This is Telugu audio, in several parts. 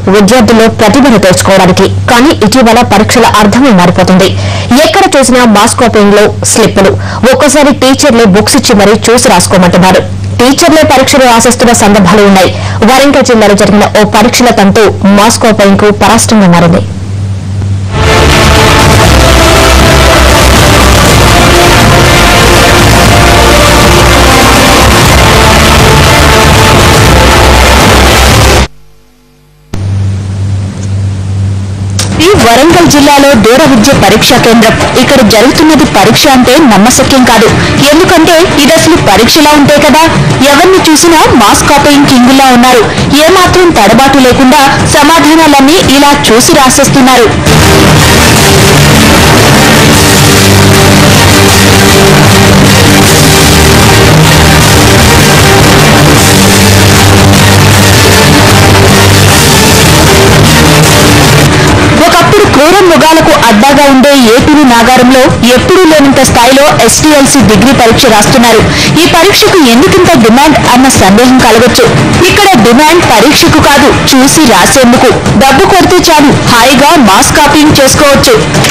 విద్యార్థుల్లో ప్రతిభను తెచ్చుకోవడానికి కానీ ఇటీవల పరీక్షల అర్థమే మారిపోతుంది ఎక్కడ చూసినా మాస్ కాపింగ్ లో స్లిప్పులు ఒక్కోసారి టీచర్లే బుక్స్ ఇచ్చి మరీ చూసి రాసుకోమంటున్నారు టీచర్లే పరీక్షలు రాసేస్తున్న సందర్భాలు ఉన్నాయి వరంగల్ జిల్లాలో జరిగిన ఓ పరీక్షల తంతు మాస్ కాపింగ్ కు పరాష్టంగా మారింది ఈ వరంగల్ జిల్లాలో దూర విద్య పరీక్షా కేంద్రం ఇక్కడ జరుగుతున్నది పరీక్ష అంటే నమ్మశక్యం కాదు ఎందుకంటే ఇది అసలు పరీక్షలా ఉంటే కదా ఎవరిని చూసినా మాస్ కాపీయింగ్ కింగులా ఉన్నారు ఏమాత్రం తడబాటు లేకుండా సమాధానాలన్నీ ఇలా చూసి రాసేస్తున్నారు ఒకప్పుడు క్రూర మృగాలకు అడ్డాగా ఉండే ఏపీని నాగారంలో ఎప్పుడూ లేనంత స్థాయిలో ఎస్టీఎల్సీ డిగ్రీ పరీక్ష రాస్తున్నారు ఈ పరీక్షకు ఎందుకింత డిమాండ్ అన్న సందేహం కలగొచ్చు ఇక్కడ డిమాండ్ పరీక్షకు కాదు చూసి రాసేందుకు డబ్బు కొడితే చాలు హాయిగా మాస్ కాపీయింగ్ చేసుకోవచ్చు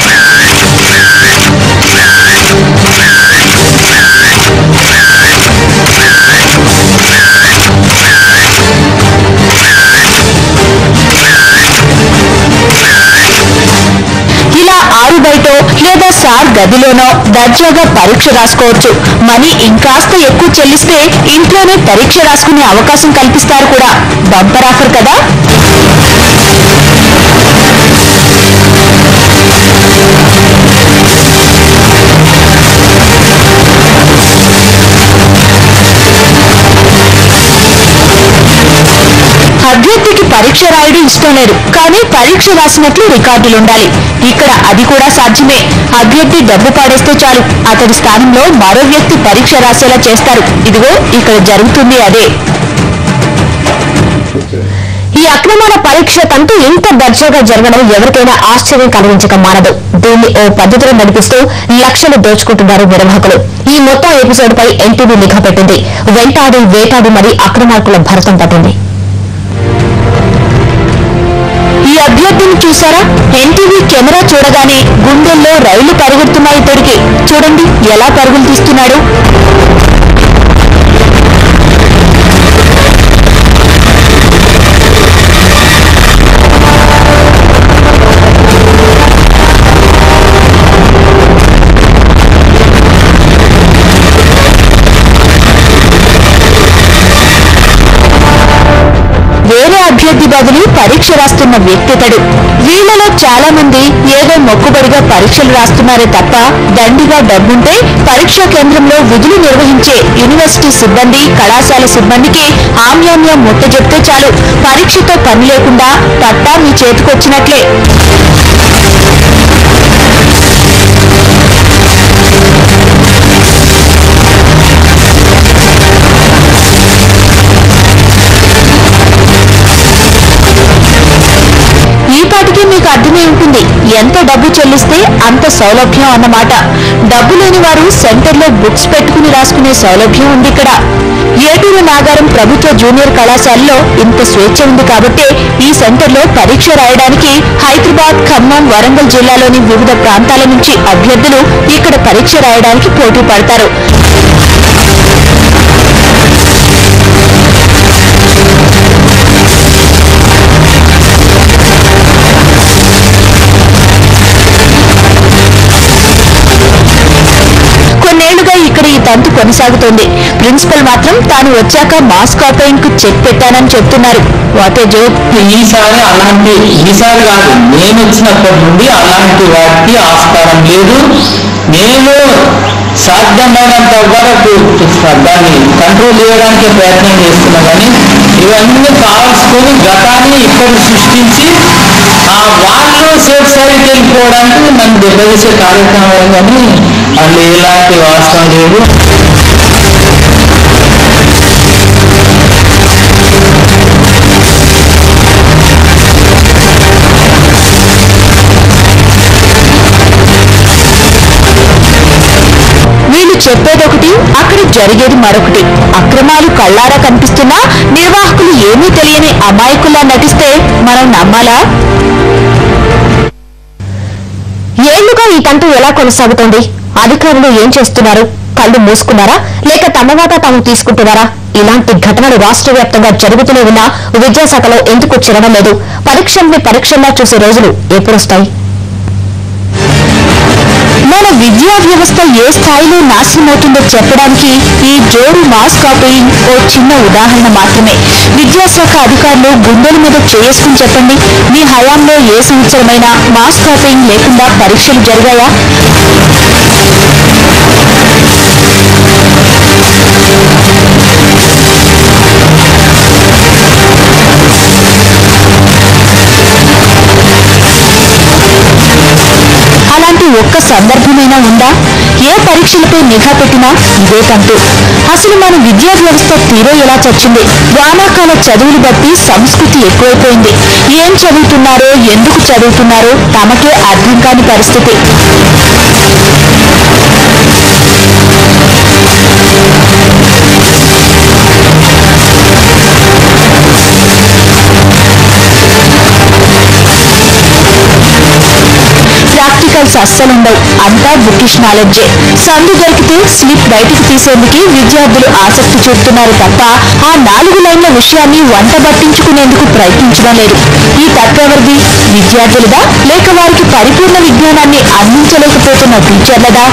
ఇలా ఆరు బయటో లేదా సార్ గదిలోనో దర్జాగా పరీక్ష రాసుకోవచ్చు మనీ ఇంకాస్త ఎక్కువ చెల్లిస్తే ఇంట్లోనే పరీక్ష రాసుకునే అవకాశం కల్పిస్తారు కూడా బంపర్ ఆఫర్ కదా అభ్యర్థికి పరీక్ష రాయడం ఇష్టం లేదు కానీ పరీక్ష రాసినట్లు రికార్డులు ఉండాలి ఇక్కడ అది కూడా సాధ్యమే అభ్యర్థి డబ్బు పాడేస్తే చాలు అతడి స్థానంలో మరో వ్యక్తి పరీక్ష రాసేలా చేస్తారు ఇదిగో ఇక్కడ జరుగుతుంది అదే ఈ అక్రమాల పరీక్ష తంటూ ఇంత దర్జాగా జరగడం ఎవరికైనా ఆశ్చర్యం కలిగించక మానదు దీన్ని ఓ పద్ధతిలో నడిపిస్తూ లక్షలు దోచుకుంటున్నారు నిర్వాహకులు ఈ మొత్తం ఎపిసోడ్ పై ఎన్టీవీ నిఘా పెట్టింది వెంటాడి వేటాడి మరీ అక్రమార్కుల భరతం పట్టింది ఈ అభ్యర్థిని చూసారా ఎన్టీవీ కెమెరా చూడగానే గుండెల్లో రైలు పరుగుతున్నాయి ఇతడికి చూడండి ఎలా పరుగులు తీస్తున్నాడు వేరే అభ్యర్థి బదులు పరీక్ష రాస్తున్న వ్యక్తితడు వీళ్లలో చాలా మంది ఏదో మొక్కుబడిగా పరీక్షలు రాస్తున్నారే తప్ప దండిగా డబ్బుంటే పరీక్షా కేంద్రంలో విధులు నిర్వహించే యూనివర్సిటీ సిబ్బంది కళాశాల సిబ్బందికి ఆమ్యామ్యం ముట్ట చెప్తే చాలు పరీక్షతో పని లేకుండా పట్టా మీ చేతికొచ్చినట్లే ఈ పాటికి మీకు అర్థమై ఉంటుంది ఎంత డబ్బు చెల్లిస్తే అంత సౌలభ్యం అన్నమాట డబ్బు లేని వారు సెంటర్లో బుక్స్ పెట్టుకుని రాసుకునే సౌలభ్యం ఉంది ఇక్కడ ఏటూరు నాగారం ప్రభుత్వ జూనియర్ కళాశాలలో ఇంత స్వేచ్ఛ ఉంది కాబట్టే ఈ సెంటర్లో పరీక్ష రాయడానికి హైదరాబాద్ ఖమ్మం వరంగల్ జిల్లాలోని వివిధ ప్రాంతాల నుంచి అభ్యర్థులు ఇక్కడ పరీక్ష రాయడానికి పోటీ పడతారు కొన్నేళ్లుగా ఇక్కడ ఈ తంతు కొనసాగుతోంది ప్రిన్సిపల్ మాత్రం తాను వచ్చాక మాస్ కాపయింగ్ కు చెక్ పెట్టానని చెప్తున్నారు వాటే జోక్ ఈసారి అలాంటి ఈసారి కాదు నేను వచ్చినప్పటి నుండి అలాంటి వాటికి ఆస్కారం లేదు నేను సాధ్యమైనంత వరకు దాన్ని కంట్రోల్ చేయడానికి ప్రయత్నం చేస్తున్నా కానీ ఇవన్నీ కావాల్సుకొని గతాన్ని ఇక్కడ సృష్టించి ఆ వాళ్ళు సేఫ్ సైడ్కి వెళ్ళిపోవడానికి నన్ను దెబ్బతీసే కార్యక్రమం కానీ అందులో ఎలాంటి వాస్తవం లేదు వీళ్ళు చెప్పేదొకటి అక్కడ జరిగేది మరొకటి అక్రమాలు కళ్ళారా కనిపిస్తున్నా నిర్వాహకులు ఏమీ తెలియని అమాయకుల్లా నటిస్తే మనం నమ్మాలా ఏళ్లుగా ఈ తంతు ఎలా కొనసాగుతోంది అధికారులు ఏం చేస్తున్నారు కళ్ళు మూసుకున్నారా లేక తమ వాటా తాము తీసుకుంటున్నారా ఇలాంటి ఘటనలు రాష్ట్ర వ్యాప్తంగా జరుగుతూనే ఉన్నా విద్యాశాఖలో ఎందుకు చిరడం లేదు పరీక్షల్ని పరీక్షల్లా చూసే రోజులు ఎప్పుడొస్తాయి మన విద్యా వ్యవస్థ ఏ స్థాయిలో నాశనమవుతుందో చెప్పడానికి ఈ జోరు మాస్ కాపీయింగ్ ఓ చిన్న ఉదాహరణ మాత్రమే విద్యాశాఖ అధికారులు గుండెల మీద చేసుకుని చెప్పండి మీ హయాంలో ఏ సంవత్సరమైనా మాస్ కాపీయింగ్ లేకుండా పరీక్షలు జరిగాయా అలాంటి ఒక్క సందర్భమైనా ఉందా ఏ పరీక్షలపై నిఘా పెట్టినా ఇదే తంతు అసలు మన విద్యా వ్యవస్థ తీరే ఎలా చచ్చింది వానాకాల చదువులు బట్టి సంస్కృతి ఎక్కువైపోయింది ఏం చదువుతున్నారో ఎందుకు చదువుతున్నారో తమకే అర్థం కాని పరిస్థితి ప్రాక్టికల్స్ అస్సలుండవు అంతా బుకిష్ నాలెడ్జే సందు దొరికితే స్లిప్ బయటకు తీసేందుకు విద్యార్థులు ఆసక్తి చూపుతున్నారు తప్ప ఆ నాలుగు లైన్ల విషయాన్ని వంట పట్టించుకునేందుకు ప్రయత్నించడం లేదు ఈ తప్పెవరిది విద్యార్థులదా లేక వారికి పరిపూర్ణ విజ్ఞానాన్ని అందించలేకపోతున్న టీచర్లదా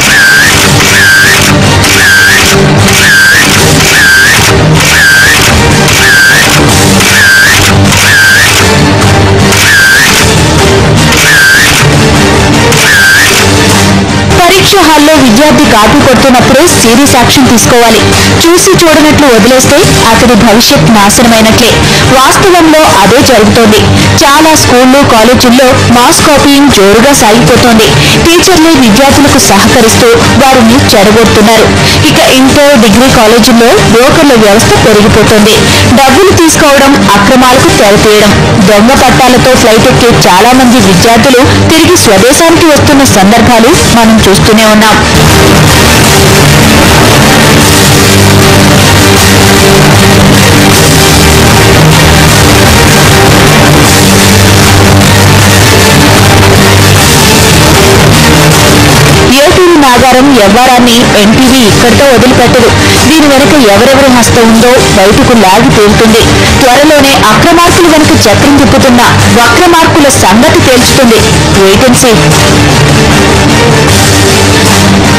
పరీక్ష హాల్లో విద్యార్థి కాపీ కొడుతున్నప్పుడే సీరియస్ యాక్షన్ తీసుకోవాలి చూసి చూడనట్లు వదిలేస్తే అతడి భవిష్యత్ నాశనమైనట్లే వాస్తవంలో అదే జరుగుతోంది చాలా స్కూళ్లు కాలేజీల్లో మాస్ కాపీయింగ్ జోరుగా సాగిపోతోంది టీచర్లే విద్యార్థులకు సహకరిస్తూ వారిని చెడగొడుతున్నారు ఇక ఇంటర్ డిగ్రీ కాలేజీల్లో బ్రోకర్ల వ్యవస్థ పెరిగిపోతోంది డబ్బులు తీసుకోవడం అక్రమాలకు తెరతీయడం దొంగ పట్టాలతో ఫ్లైట్ ఎక్కే చాలా మంది విద్యార్థులు తిరిగి స్వదేశానికి వస్తున్న సందర్భాలు మనం చూస్తూనే ఉన్నాం ఏటూరు నాగారం వ్యవహారాన్ని ఎన్టీవీ ఇక్కడితో వదిలిపెట్టదు దీని వెనుక ఎవరెవరి హస్తం ఉందో బయటకు లాగి తేలుతుంది త్వరలోనే అక్రమార్కులు వెనుక చక్రం తిప్పుతున్న వక్రమార్కుల సంగతి తేల్చుతుంది వెయిట్ అండ్ సీ